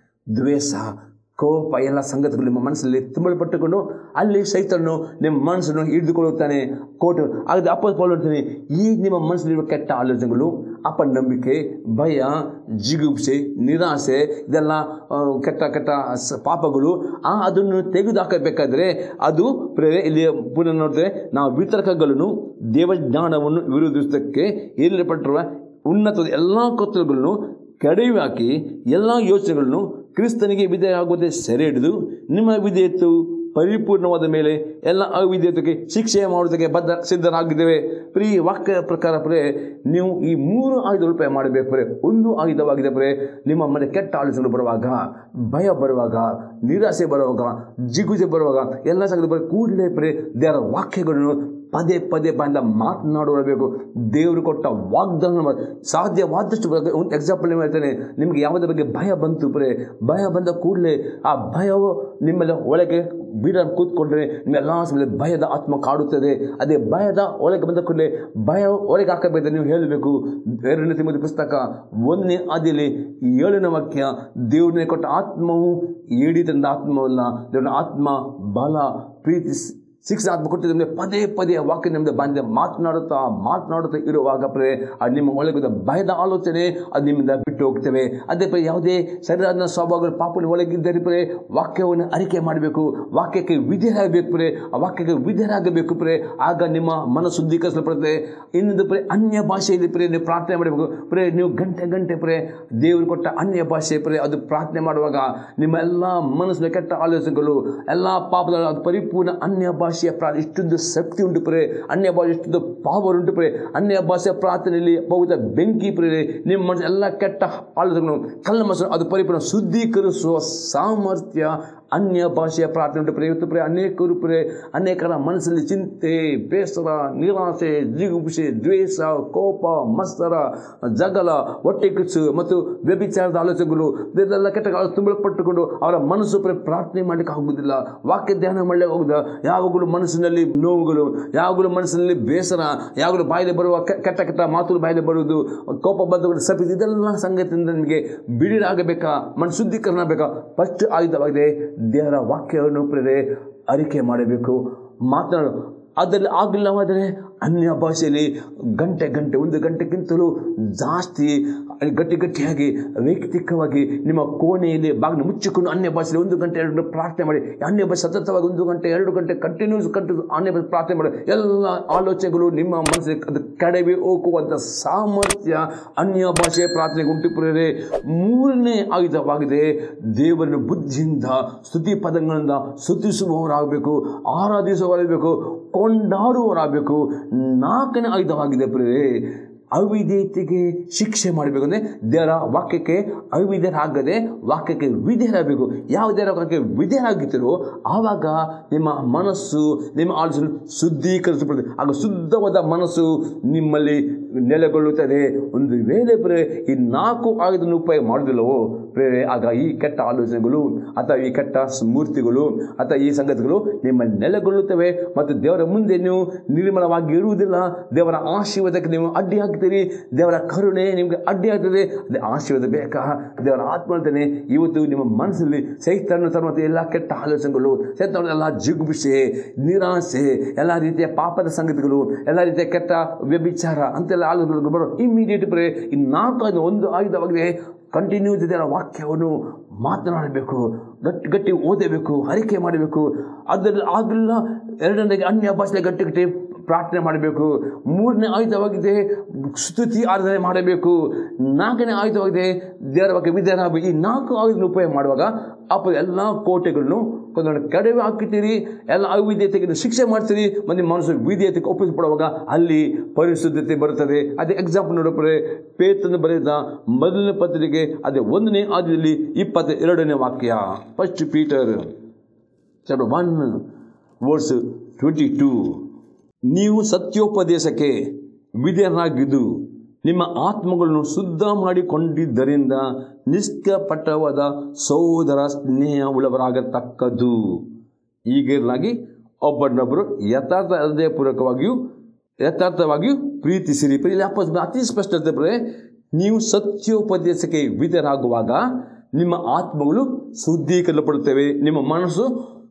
ದ್ವೇಷ ಕೋಪ ಎಲ್ಲ ಸಂಗತಿಗಳು ನಿಮ್ಮ ಮನಸ್ಸಲ್ಲಿ ತುಂಬಲ್ಪಟ್ಟುಕೊಂಡು ಅಲ್ಲಿ ಸೈತನ್ನು ನಿಮ್ಮ ಮನಸ್ಸನ್ನು ಹಿಡಿದುಕೊಳ್ಳುತ್ತಾನೆ ಕೋಟೆ ಹಾಗಾದ್ರೆ ಅಪ್ಪ ಪೌಲ್ ಹೇಳ್ತಾನೆ ಈ ನಿಮ್ಮ ಮನಸ್ಸಲ್ಲಿರುವ ಕೆಟ್ಟ ಆಲೋಚನೆಗಳು ಅಪನಂಬಿಕೆ ಭಯ ಜಿಗುಪ್ಸೆ ನಿರಾಸೆ ಇದೆಲ್ಲ ಆ, ಕೆಟ್ಟ ಕೆಟ್ಟ ಸ- ಪಾಪಗಳು ಆ ಅದನ್ನು ತೆಗೆದುಹಾಕಬೇಕಾದ್ರೆ ಅದು ಪ್ರೇರೆ ಇಲ್ಲಿ ಪುನಃ ನೋಡಿದ್ರೆ ನಾವು ವಿತರ್ಕಗಳನ್ನು ದೇವಜ್ಞಾನವನ್ನು ವಿರೋಧಿಸೋದಕ್ಕೆ ಏರ್ಪಟ್ಟಿರುವ ಉನ್ನತದ ಎಲ್ಲ ಕೊತ್ತಲುಗಳನ್ನು ಕಡಿಮೆ ಹಾಕಿ ಎಲ್ಲ ಯೋಚನೆಗಳನ್ನು ಕ್ರಿಸ್ತನಿಗೆ ವಿಧೇಯವಾಗುವಂತೆ ಸೆರೆ ಹಿಡಿದು ನಿಮ್ಮ ವಿಧೇಯತ್ತು ಪರಿಪೂರ್ಣವಾದ ಮೇಲೆ ಎಲ್ಲ ಅವಿಧೇಯತೆಗೆ ಶಿಕ್ಷೆ ಮಾಡುವುದಕ್ಕೆ ಬದ್ಧ ಸಿದ್ಧರಾಗಿದ್ದೇವೆ ಪ್ರೀ ವಾಕ್ಯ ಪ್ರಕಾರ ಪ್ರೇ ನೀವು ಈ ಮೂರು ಆಯುಧಗಳು ಉಪಯೋಗ ಮಾಡಬೇಕು ಪ್ರೇ ಒಂದು ಆಯುಧವಾಗಿದೆ ಪ್ರೇ ನಿಮ್ಮ ಮನೆ ಕೆಟ್ಟ ಆಲೋಚನೆಗಳು ಬರುವಾಗ ಭಯ ಬರುವಾಗ ನಿರಾಸೆ ಬರುವಾಗ ಜಿಗುಜೆ ಬರುವಾಗ ಎಲ್ಲ ಸಂಗತಿ ಬರೋ ಕೂಡಲೇ ಪ್ರೇ ದೇವರ ವಾಕ್ಯಗಳನ್ನು ಪದೇ ಪದೇ ಬಾಯಿಂದ ಮಾತನಾಡಬೇಕು ದೇವರು ಕೊಟ್ಟ ವಾಗ್ದಾನ ಮಾಡ್- ಸಾಧ್ಯವಾದಷ್ಟು ಬರ- ಒಂದು ಎಕ್ಸಾಂಪಲ್ ಹೇಳ್ತೇನೆ ನಿಮಗೆ ಯಾವುದ್ರ ಬಗ್ಗೆ ಭಯ ಬಂತು ಬರೇ ಭಯ ಬಂದ ಕೂಡಲೇ ಆ ಭಯವು ನಿಮ್ಮೆಲ್ಲ ಒಳಗೆ ಬೀಡ ಕೂತ್ಕೊಂಡ್ರೆ ನಿಮ್ಮೆಲ್ಲ ಸಮಯ ಭಯದ ಆತ್ಮ ಕಾಡುತ್ತದೆ ಅದೇ ಭಯದ ಒಳಗೆ ಬಂದ ಕೂಡಲೇ ಭಯ ಒಳಗೆ ಹಾಕಬೇಕು ನೀವು ಹೇಳಬೇಕು ಎರಡನೇ ತಿಮ್ಮದಿ ಪುಸ್ತಕ ಒಂದನೇ ಆದಿಯಲ್ಲಿ ಏಳನೇ ವಾಕ್ಯ ದೇವ್ರನ್ನೇ ಕೊಟ್ಟ ಆತ್ಮವು ಏಡಿತಂದ ಆತ್ಮವಲ್ಲ ದೇವರ ಆತ್ಮ ಬಲ ಪ್ರೀತಿ ಶಿಕ್ಷಣ ಆತ್ಮ ಕೊಟ್ಟಿದ್ದ ಪದೇ ಪದೇ ಆ ವಾಕ್ಯ ನಿಮ್ಮದು ಬಂದ ಮಾತನಾಡುತ್ತಾ ಮಾತನಾಡುತ್ತಾ ಇರುವಾಗ ಪ್ರೇ ಅದು ನಿಮ್ಮ ಒಳಗಿದ ಭಯದ ಆಲೋಚನೆ ಅದು ನಿಮ್ಮಿಂದ ಬಿಟ್ಟು ಹೋಗ್ತೇವೆ ಅದೇ ಪ್ರೇ ಯಾವುದೇ ಶರೀರದ ಸ್ವಭಾವಗಳು ಪಾಪನ ಒಳಗಿದ್ದರೆ ಪ್ರೇ ವಾಕ್ಯವನ್ನು ಅರಿಕೆ ಮಾಡಬೇಕು ವಾಕ್ಯಕ್ಕೆ ವಿಧೇಯರಾಗಬೇಕು ಪ್ರೇ ಆ ವಾಕ್ಯಕ್ಕೆ ವಿಧೇಯರಾಗಬೇಕು ಪ್ರೇ ಆಗ ನಿಮ್ಮ ಮನ ಶುದ್ಧೀಕರಿಸಲ್ಪಡುತ್ತೆ ಇನ್ನೊಂದು ಪ್ರೇ ಅನ್ಯ ಭಾಷೆಯಲ್ಲಿ ಪ್ರೇ ನೀವು ಪ್ರಾರ್ಥನೆ ಮಾಡಬೇಕು ಪ್ರೇ ನೀವು ಗಂಟೆ ಗಂಟೆ ಪ್ರೇ ದೇವರು ಕೊಟ್ಟ ಅನ್ಯ ಭಾಷೆ ಪ್ರೇ ಅದು ಪ್ರಾರ್ಥನೆ ಮಾಡುವಾಗ ನಿಮ್ಮ ಎಲ್ಲ ಮನಸ್ಸಿನ ಕೆಟ್ಟ ಆಲೋಚನೆಗಳು ಎಲ್ಲ ಪಾಪದ ಅದು ಪರಿಪೂರ್ಣ ಅನ್ಯ ಭಾಷೆಯ ಪ್ರಾ ಇಷ್ಟೊಂದು ಶಕ್ತಿ ಉಂಟು ಪ್ರೇ ಅನ್ಯ ಭಾಷೆ ಇಷ್ಟೊಂದು ಪಾವರ್ ಉಂಟು ಪ್ರೇ ಅನ್ಯ ಭಾಷೆಯ ಪ್ರಾರ್ಥನೆಯಲ್ಲಿ ಪವಿತ್ರ ಬೆಂಕಿ ಪ್ರೇ ನಿಮ್ಮ ಮನಸ್ಸು ಎಲ್ಲ ಕೆಟ್ಟ ಆಲೋಚನೆಗಳು ಕಲ್ಲ ಮನಸ್ಸು ಅದು ಪರಿಪೂರ್ಣ ಶುದ್ಧೀಕರಿಸುವ ಸಾಮರ್ಥ್ಯ ಅನ್ಯ ಭಾಷೆಯ ಪ್ರಾರ್ಥನೆ ಉಂಟು ಪ್ರೇ ಇವತ್ತು ಪ್ರೇ ಅನೇಕರು ಪ್ರೇ ಅನೇಕರ ಮನಸ್ಸಲ್ಲಿ ಚಿಂತೆ ಬೇಸರ ನಿರಾಸೆ ಜಿಗುಪ್ಸೆ ದ್ವೇಷ ಕೋಪ ಮತ್ಸರ ಜಗಲ ಹೊಟ್ಟೆ ಕಿಚ್ಚು ಮತ್ತು ವ್ಯಭಿಚಾರದ ಆಲೋಚನೆಗಳು ಇದೆಲ್ಲ ಕೆಟ್ಟ ಆಲೋಚನೆ ತುಂಬಲ್ಪಟ್ಟುಕೊಂಡು ಅವರ ಮನಸ್ಸು ಪ್ರೇ ಪ್ರಾರ್ಥನೆ ಮಾಡಲಿಕ್ಕೆ ಆಗುವುದಿಲ್ಲ ವಾಕ್ಯ ಧ್ಯಾನ ಮಾಡಲಿಕ್ಕೆ ಆಗುವುದಿಲ್ಲ ಯಾವಾಗಲೂ ಮನಸ್ಸಿನಲ್ಲಿ ನೋವುಗಳು ಯಾವಾಗಲೂ ಮನಸ್ಸಿನಲ್ಲಿ ಬೇಸರ ಯಾವಾಗಲೂ ಬಾಯಲ್ಲಿ ಬರುವ ಕೆ- ಕೆಟ್ಟ ಕೆಟ್ಟ ಮಾತುಗಳು ಬಾಯಲ್ಲಿ ಬರುವುದು ಕೋಪ ಬಂಧಗಳು ಸಪಿಸಿ ಇದೆಲ್ಲ ಸಂಗತಿಯಿಂದ ನಿಮಗೆ ಬಿಡಿರಾಗಬೇಕಾ ಮನ ಶುದ್ಧೀಕರಣ ಬೇಕಾ ಫಸ್ಟ್ ಆಯುಧವಾಗಿದೆ ದೇವರ ವಾಕ್ಯವನ್ನು ಪ್ರೇರೆ ಅರಿಕೆ ಮಾಡಬೇಕು ಮಾತನಾಡು ಅದರಲ್ಲಿ ಆಗಲಿಲ್ಲವಾದರೆ ಅನ್ಯ ಭಾಷೆಯಲ್ಲಿ ಗಂಟೆ ಗಂಟೆ ಒಂದು ಗಂಟೆಗಿಂತಲೂ ಜಾಸ್ತಿ ಗಟ್ಟಿ ಗಟ್ಟಿಯಾಗಿ ವೈಯಕ್ತಿಕವಾಗಿ ನಿಮ್ಮ ಕೋಣೆಯಲ್ಲಿ ಬಾಗಿಲು ಮುಚ್ಚಿಕೊಂಡು ಅನ್ಯ ಭಾಷೆಯಲ್ಲಿ ಒಂದು ಗಂಟೆ ಎರಡು ಗಂಟೆ ಪ್ರಾರ್ಥನೆ ಮಾಡಿ ಅನ್ಯ ಭಾಷೆ ಸತತವಾಗಿ ಒಂದು ಗಂಟೆ ಎರಡು ಗಂಟೆ ಕಂಟಿನ್ಯೂಸ್ ಕಂಟಿನ್ಯೂಸ್ ಅನ್ಯ ಭಾಷೆ ಪ್ರಾರ್ಥನೆ ಮಾಡಿ ಎಲ್ಲ ಆಲೋಚನೆಗಳು ನಿಮ್ಮ ಮನಸ್ಸಿಗೆ ಅದು ಕಡೆವೆ ಹೋಗುವಂಥ ಸಾಮರ್ಥ್ಯ ಅನ್ಯ ಭಾಷೆಯ ಪ್ರಾರ್ಥನೆಗೆ ಉಂಟು ಪ್ರೇರೆ ಮೂರನೇ ಆಯುಧವಾಗಿದೆ ದೇವರನ್ನು ಬುದ್ಧಿಯಿಂದ ಸ್ತುತಿ ಪದಗಳಿಂದ ಸ್ತುತಿಸುವವರಾಗಬೇಕು ಆರಾಧಿಸುವವರಾಗಬೇಕು ಕೊಂಡಾಡುವವರಾಗಬೇಕು ನಾಲ್ಕನೇ ಆಯುಧವಾಗಿದೆ ಪ್ರೇರೆ ಅವಿಧೇಯತೆಗೆ ಶಿಕ್ಷೆ ಮಾಡಬೇಕು ಅಂದರೆ ದೇವರ ವಾಕ್ಯಕ್ಕೆ ಅವಿಧೇಯರಾಗದೆ ವಾಕ್ಯಕ್ಕೆ ವಿಧೇಯರಾಗಬೇಕು ಯಾವ ದೇವರ ವಾಕ್ಯಕ್ಕೆ ವಿಧೇಯರಾಗಿದ್ದೀರೋ ಆವಾಗ ನಿಮ್ಮ ಮನಸ್ಸು ನಿಮ್ಮ ಆಲೋಚನೆ ಶುದ್ಧೀಕರಿಸಲ್ಪಡುತ್ತೆ ಆಗ ಶುದ್ಧವಾದ ಮನಸ್ಸು ನಿಮ್ಮಲ್ಲಿ ನೆಲೆಗೊಳ್ಳುತ್ತದೆ ಒಂದು ವೇಳೆ ಬರೇ ಈ ನಾಲ್ಕು ಆಯುಧನ ಉಪಯೋಗ ಮಾಡೋದಿಲ್ಲವೋ ಪ್ರೇರೆ ಆಗ ಈ ಕೆಟ್ಟ ಆಲೋಚನೆಗಳು ಅಥವಾ ಈ ಕೆಟ್ಟ ಮೂರ್ತಿಗಳು ಅಥವಾ ಈ ಸಂಗತಿಗಳು ನಿಮ್ಮ ನೆಲೆಗೊಳ್ಳುತ್ತವೆ ಮತ್ತು ದೇವರ ಮುಂದೆ ನೀವು ನಿರ್ಮಲವಾಗಿ ಇರುವುದಿಲ್ಲ ದೇವರ ಆಶೀರ್ವಾದಕ್ಕೆ ನೀವು ಅಡ್ಡಿ ಹಾಕ್ತೀರಿ ದೇವರ ಕರುಣೆ ನಿಮಗೆ ಅಡ್ಡಿ ಆಗ್ತದೆ ಅದೇ ಆಶೀರ್ವಾದ ಬೇಕಾ ದೇವರ ಆತ್ಮ ಹೇಳ್ತಾನೆ ಇವತ್ತು ನಿಮ್ಮ ಮನಸ್ಸಲ್ಲಿ ಸೈತಾನ ತರುವಂಥ ಎಲ್ಲ ಕೆಟ್ಟ ಆಲೋಚನೆಗಳು ಸೈತಾನ ಎಲ್ಲ ಜಿಗುಬಿಷೆ ನಿರಾಸೆ ಎಲ್ಲ ರೀತಿಯ ಪಾಪದ ಸಂಗತಿಗಳು ಎಲ್ಲ ರೀತಿಯ ಕೆಟ್ಟ ವ್ಯಭಿಚಾರ ಅಂತೆಲ್ಲ ಆಲೋಚನೆಗಳು ಬರೋ ಇಮಿಡಿಯೇಟ್ ಬರೇ ಈ ನಾಲ್ಕು ಐದು ಒಂದು ಆಯುಧವಾಗಿದೆ ಕಂಟಿನ್ಯೂ ದೇವರ ವಾಕ್ಯವನ್ನು ಮಾತನಾಡಬೇಕು ಗಟ್ಟಿ ಗಟ್ಟಿ ಓದಬೇಕು ಅರಿಕೆ ಮಾಡಬೇಕು ಅದರಲ್ಲಿ ಆಗಲಿಲ್ಲ ಎರಡನೇದಾಗಿ ಅನ್ಯ ಭಾಷೆ ಗಟ್ಟಿ ಗಟ್ಟಿ ಪ್ರಾರ್ಥನೆ ಮಾಡಬೇಕು ಮೂರನೇ ಆಯುಧವಾಗಿದೆ ಸ್ತುತಿ ಆರಾಧನೆ ಮಾಡಬೇಕು ನಾಲ್ಕನೇ ಆಯುಧವಾಗಿದೆ ದೇವರ ಬಗ್ಗೆ ವಿಧಾನ ಈ ನಾಲ್ಕು ಆಯುಧನ ಉಪಯೋಗ ಮಾಡುವಾಗ ಅಪ್ಪ ಎಲ್ಲ ಕೋಟೆಗಳನ್ನು ಕೊಂದೊಂದು ಕಡಿಮೆ ಹಾಕಿತೀರಿ ಎಲ್ಲ ಅವಿದ್ಯತೆಗೆ ಶಿಕ್ಷೆ ಮಾಡ್ತೀರಿ ಮತ್ತು ಮನಸ್ಸು ವಿಧೇಯತೆಗೆ ಒಪ್ಪಿಸಿಕೊಡುವಾಗ ಅಲ್ಲಿ ಪರಿಶುದ್ಧತೆ ಬರುತ್ತದೆ ಅದೇ ಎಕ್ಸಾಂಪಲ್ ನೋಡಪ್ರೆ ಪೇತನ ಬರೆದ ಮೊದಲನೇ ಪತ್ರಿಕೆ ಅದೇ ಒಂದನೇ ಆದಿಯಲ್ಲಿ ಇಪ್ಪತ್ತ ಎರಡನೇ ವಾಕ್ಯ first Peter chapter one verse twenty two ನೀವು ಸತ್ಯೋಪದೇಶಕ್ಕೆ ವಿಧೇಯರಾಗಿದ್ದು ನಿಮ್ಮ ಆತ್ಮಗಳನ್ನು ಶುದ್ಧ ಮಾಡಿಕೊಂಡಿದ್ದರಿಂದ ನಿಷ್ಕಪಟವಾದ ಸಹೋದರ ಸ್ನೇಹ ಉಳ್ಳವರಾಗತಕ್ಕದ್ದು ಈಗಿರಲಾಗಿ ಒಬ್ಬರನ್ನೊಬ್ಬರು ಯಥಾರ್ಥ ಹೃದಯಪೂರ್ವಕವಾಗಿಯೂ ಯಥಾರ್ಥವಾಗಿಯೂ ಪ್ರೀತಿಸಿರಿ ಇಲ್ಲಿ ಅಪ್ಪ ಅತಿ ಸ್ಪಷ್ಟತೆ ಬರೆ ನೀವು ಸತ್ಯೋಪದೇಶಕ್ಕೆ ವಿಧೇಯರಾಗುವಾಗ ನಿಮ್ಮ ಆತ್ಮಗಳು ಶುದ್ಧೀಕರಿಸಲ್ಪಡುತ್ತವೆ ನಿಮ್ಮ ಮನಸ್ಸು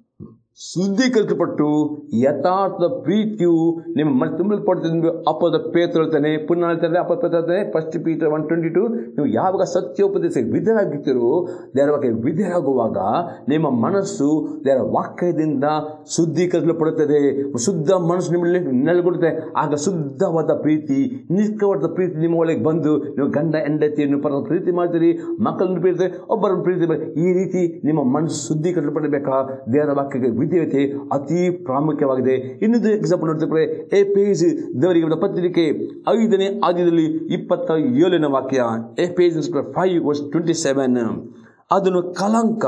ಶುದ್ಧೀಕರಿಸಲ್ಪಟ್ಟು ಯಥಾರ್ಥ ಪ್ರೀತಿಯು ನಿಮ್ಮ ಮನ ತುಂಬಲ್ಪಡ್ತದೆ ಅಪ್ಪದ ಪೇತ್ರ ಹೇಳ್ತಾನೆ ಪುನಃ ಹೇಳ್ತಾರೆ ಅಪ್ಪ ಪೇತ್ರ ಹೇಳ್ತಾನೆ first Peter one twenty two ನೀವು ಯಾವಾಗ ಸತ್ಯೋಪದೇಶಕ್ಕೆ ವಿಧೇಯರಾಗಿರ್ತೀರೋ ದೇವರ ಬಗ್ಗೆ ವಿಧೇಯರಾಗುವಾಗ ನಿಮ್ಮ ಮನಸ್ಸು ದೇವರ ವಾಕ್ಯದಿಂದ ಶುದ್ಧೀಕರಿಸಲ್ಪಡುತ್ತದೆ ಶುದ್ಧ ಮನಸ್ಸು ನಿಮ್ಮಲ್ಲಿ ನೆಲೆಗೊಳ್ಳುತ್ತೆ ಆಗ ಶುದ್ಧವಾದ ಪ್ರೀತಿ ನಿಷ್ಕವಾದ ಪ್ರೀತಿ ನಿಮ್ಮ ಒಳಗೆ ಬಂದು ನೀವು ಗಂಡ ಹೆಂಡತಿಯನ್ನು ಪರ ಪ್ರೀತಿ ಮಾಡ್ತೀರಿ ಮಕ್ಕಳನ್ನು ಪ್ರೀತಿ ಒಬ್ಬರನ್ನು ಪ್ರೀತಿ ಮಾಡಿ ಈ ರೀತಿ ನಿಮ್ಮ ಮನಸ್ಸು ಶುದ್ಧೀಕರಿಸಲ್ಪಡಬೇಕಾ ದೇವರ ವಾಕ್ಯಕ್ಕೆ ವಿಧೇಯತೆ ಅತಿ ಪ್ರಾಮುಖ್ಯವಾಗಿದೆ ಇನ್ನೊಂದು ಎಕ್ಸಾಂಪಲ್ ನೋಡ್ತಿದ್ರೆ ಎ ಪೇಜ್ ದೇವರಿಗೆ ಬರೆದ ಪತ್ರಿಕೆ ಐದನೇ ಆದ್ಯದಲ್ಲಿ ಇಪ್ಪತ್ತ ಏಳನೇ ವಾಕ್ಯ Ephesians five verse twenty seven ಅದನ್ನು ಕಲಂಕ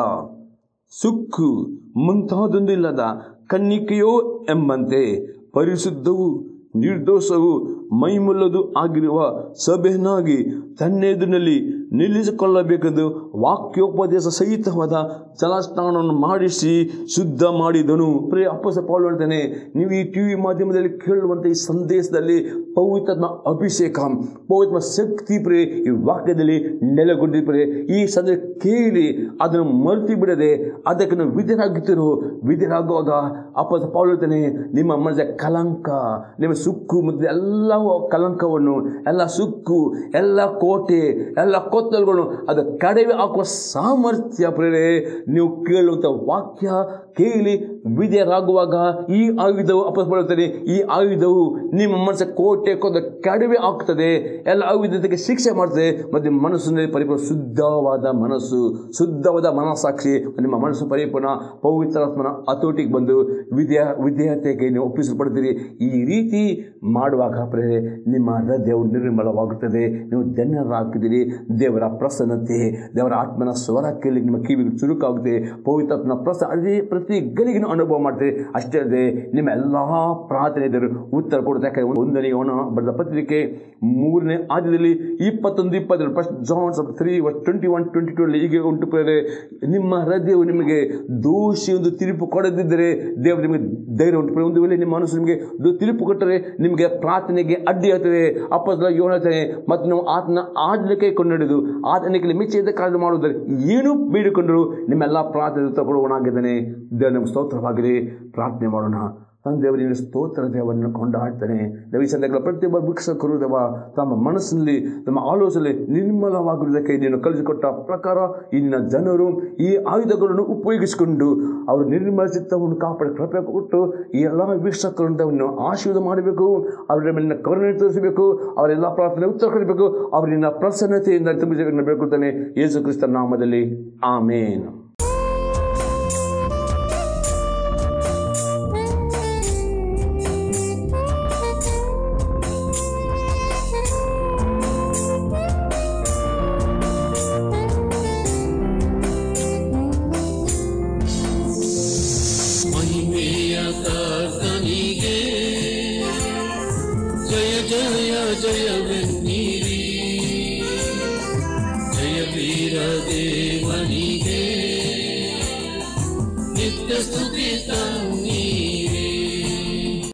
ಸುಕ್ಕು ಮುಂತಾದೊಂದು ಇಲ್ಲದ ಕನ್ನಿಕೆಯೋ ಎಂಬಂತೆ ಪರಿಶುದ್ಧವು ನಿರ್ದೋಷವು ಮೈಮುಲ್ಲದು ಆಗಿರುವ ಸಭೆಯನ್ನಾಗಿ ತನ್ನೆದುರಿನಲ್ಲಿ ನಿಲ್ಲಿಸಿಕೊಳ್ಳಬೇಕೆಂದು ವಾಕ್ಯೋಪದೇಶ ಸಹಿತವಾದ ಜಲಸ್ನಾನವನ್ನು ಮಾಡಿಸಿ ಶುದ್ಧ ಮಾಡಿದನು ಪ್ರೇ ಅಪ್ಪಸ ಪಾಲ್ ಹೇಳ್ತಾನೆ ನೀವು ಈ ಟಿ ವಿ ಮಾಧ್ಯಮದಲ್ಲಿ ಕೇಳುವಂಥ ಈ ಸಂದೇಶದಲ್ಲಿ ಪವಿತ್ರಾತ್ಮ ಅಭಿಷೇಕ ಪವಿತ್ರ ಶಕ್ತಿ ಪ್ರೇ ಈ ವಾಕ್ಯದಲ್ಲಿ ನೆಲೆಗೊಂಡಿ ಪ್ರೇ ಈ ಸಂದೇಶ ಕೇಳಿ ಅದನ್ನು ಮರೆತು ಬಿಡದೆ ಅದಕ್ಕೆ ನಾವು ವಿಧೇಯರಾಗುತ್ತಿರೋ ವಿಧೇಯರಾಗುವಾಗ ಅಪ್ಪಸ ಪಾಲ್ ಹೇಳ್ತಾನೆ ನಿಮ್ಮ ಮನಸ್ಸಿನ ಕಲಂಕ ನಿಮ್ಮ ಸುಕ್ಕು ಮತ್ತು ಎಲ್ಲ ಕಲಂಕವನ್ನು ಎಲ್ಲ ಸುಕ್ಕು ಎಲ್ಲ ಕೋಟೆ ಎಲ್ಲ ಕೊತ್ತಲುಗಳು ಅದು ಕಡಿಮೆ ಹಾಕುವ ಸಾಮರ್ಥ್ಯ ಪ್ರೇರೆ ನೀವು ಕೇಳುವಂಥ ವಾಕ್ಯ ಕೇಳಿ ವಿಧೇಯರಾಗುವಾಗ ಈ ಆಯುಧವು ಅಪ್ಪಸ್ ಬರುತ್ತದೆ ಈ ಆಯುಧವು ನಿಮ್ಮ ಮನಸ್ಸ ಕೋಟೆ ಕೊಂದ ಕಡಿಮೆ ಆಗ್ತದೆ ಎಲ್ಲ ಆಯುಧತೆಗೆ ಶಿಕ್ಷೆ ಮಾಡ್ತದೆ ಮತ್ತು ನಿಮ್ಮ ಮನಸ್ಸಿನಲ್ಲಿ ಪರಿಪೂರ್ಣ ಶುದ್ಧವಾದ ಮನಸ್ಸು ಶುದ್ಧವಾದ ಮನಸ್ಸಾಕ್ಷಿ ನಿಮ್ಮ ಮನಸ್ಸು ಪರಿಪೂರ್ಣ ಪವಿತ್ರಾತ್ಮನ ಹತೋಟಿಗೆ ಬಂದು ವಿದ್ಯಾ ವಿಧೇಯತೆಗೆ ನೀವು ಒಪ್ಪಿಸಲ್ಪಡ್ತೀರಿ ಈ ರೀತಿ ಮಾಡುವಾಗ ಪ್ರೇರೆ ನಿಮ್ಮ ಹೃದಯವು ನಿರ್ಮಲವಾಗುತ್ತದೆ ನೀವು ಧನ್ಯರಾಗ್ತಿದ್ದೀರಿ ದೇವರ ಪ್ರಸನ್ನತೆ ದೇವರ ಆತ್ಮನ ಸ್ವರ ಕೇಳಿ ನಿಮ್ಮ ಕಿವಿಗೆ ಚುರುಕಾಗುತ್ತೆ ಪವಿತ್ರಾತ್ಮನ ಪ್ರಸ ಅದೇ ಪ್ರತಿ ಗಳಿಗಿನ ಅನುಭವ ಮಾಡ್ತೀರಿ ಅಷ್ಟೇ ಅಲ್ಲದೆ ನಿಮ್ಮ ಎಲ್ಲ ಪ್ರಾರ್ಥನೆ ದೇವರು ಉತ್ತರ ಕೊಡುತ್ತೆ ಯಾಕಂದರೆ ಒಂದನೇ ಯೋನ ಬರೆದ ಪತ್ರಿಕೆ ಮೂರನೇ ಆದ್ಯದಲ್ಲಿ ಇಪ್ಪತ್ತೊಂದು ಇಪ್ಪತ್ತೆರಡು first John's three twenty one twenty two ಹೀಗೆ ಉಂಟು ಪ್ರೇರೆ ನಿಮ್ಮ ಹೃದಯವು ನಿಮಗೆ ದೋಷಿ ಒಂದು ತೀರ್ಪು ಕೊಡದಿದ್ದರೆ ದೇವರು ನಿಮಗೆ ಧೈರ್ಯ ಉಂಟು ಪ್ರೇರೆ. ಒಂದು ವೇಳೆ ನಿಮ್ಮ ಮನಸ್ಸು ನಿಮಗೆ ದು- ತೀರ್ಪು ಕೊಟ್ಟರೆ ನಿಮಗೆ ಪ್ರಾರ್ಥನೆಗೆ ಅಡ್ಡಿ ಆಗ್ತದೆ ಅಪ್ಪದ ಯೋನತೆ ಮತ್ತು ನಾವು ಆತನ ಆಜ್ಞೆ ಕೊಂಡೊಡೆದು ಆತನಿಗೆ ಮೆಚ್ಚಿದ ಕಾರ್ಯ ಮಾಡುವುದರೆ ಏನು ಬೇಡಿಕೊಂಡರು ನಿಮ್ಮೆಲ್ಲ ಪ್ರಾರ್ಥನೆ ತಗೊಳ್ಳುವನಾಗಿದ್ದಾನೆ ದೇವರು ನಮಗೆ ಸ್ತೋತ್ರವಾಗಿದೆ ಪ್ರಾರ್ಥನೆ ಮಾಡೋಣ ತಂದೆಯವರು ನಿನ್ನ ಸ್ತೋತ್ರ ದೇವರನ್ನು ಕೊಂಡಾಡ್ತಾನೆ ದೇವ ಈ ಸಂದರ್ಭ ಪ್ರತಿಯೊಬ್ಬ ವೀಕ್ಷಕರು ದೇವ ತಮ್ಮ ಮನಸ್ಸಿನಲ್ಲಿ ತಮ್ಮ ಆಲೋಚನೆ ನಿರ್ಮಲವಾಗಿರುವುದಕ್ಕೆ ನೀನು ಕಲಿಸಿಕೊಟ್ಟ ಪ್ರಕಾರ ಇಲ್ಲಿನ ಜನರು ಈ ಆಯುಧಗಳನ್ನು ಉಪಯೋಗಿಸಿಕೊಂಡು ಅವರು ನಿರ್ಮಲ ಚಿತ್ತವನ್ನು ಕಾಪಾಡಿ ಕೃಪೆ ಕೊಟ್ಟು ಈ ಎಲ್ಲ ವೀಕ್ಷಕರನ್ನು ಆಶೀರ್ವಾದ ಮಾಡಬೇಕು ಅವರ ಮೇಲಿನ ಕರುಣೆ ತೋರಿಸಬೇಕು ಅವರೆಲ್ಲ ಪ್ರಾರ್ಥನೆ ಉತ್ತರ ಕೊಡಬೇಕು ಅವರಿನ ಪ್ರಸನ್ನತೆಯಿಂದ ತುಂಬಿಸಬೇಕು ಬೇಡ್ಕೊಳ್ತಾನೆ ಯೇಸು ಕ್ರಿಸ್ತನ ನಾಮದಲ್ಲಿ ಆಮೇನ್ ಮಹಿಮೆಯ ಕರ್ತನಿಗೆ ಜಯ ಜಯ ಜಯವೆನ್ನಿರಿ ಜಯ ವೀರ ದೇವ ಕರ್ತನಿಗೆ ನಿತ್ಯ ಸ್ತುತಿ ತನ್ನಿ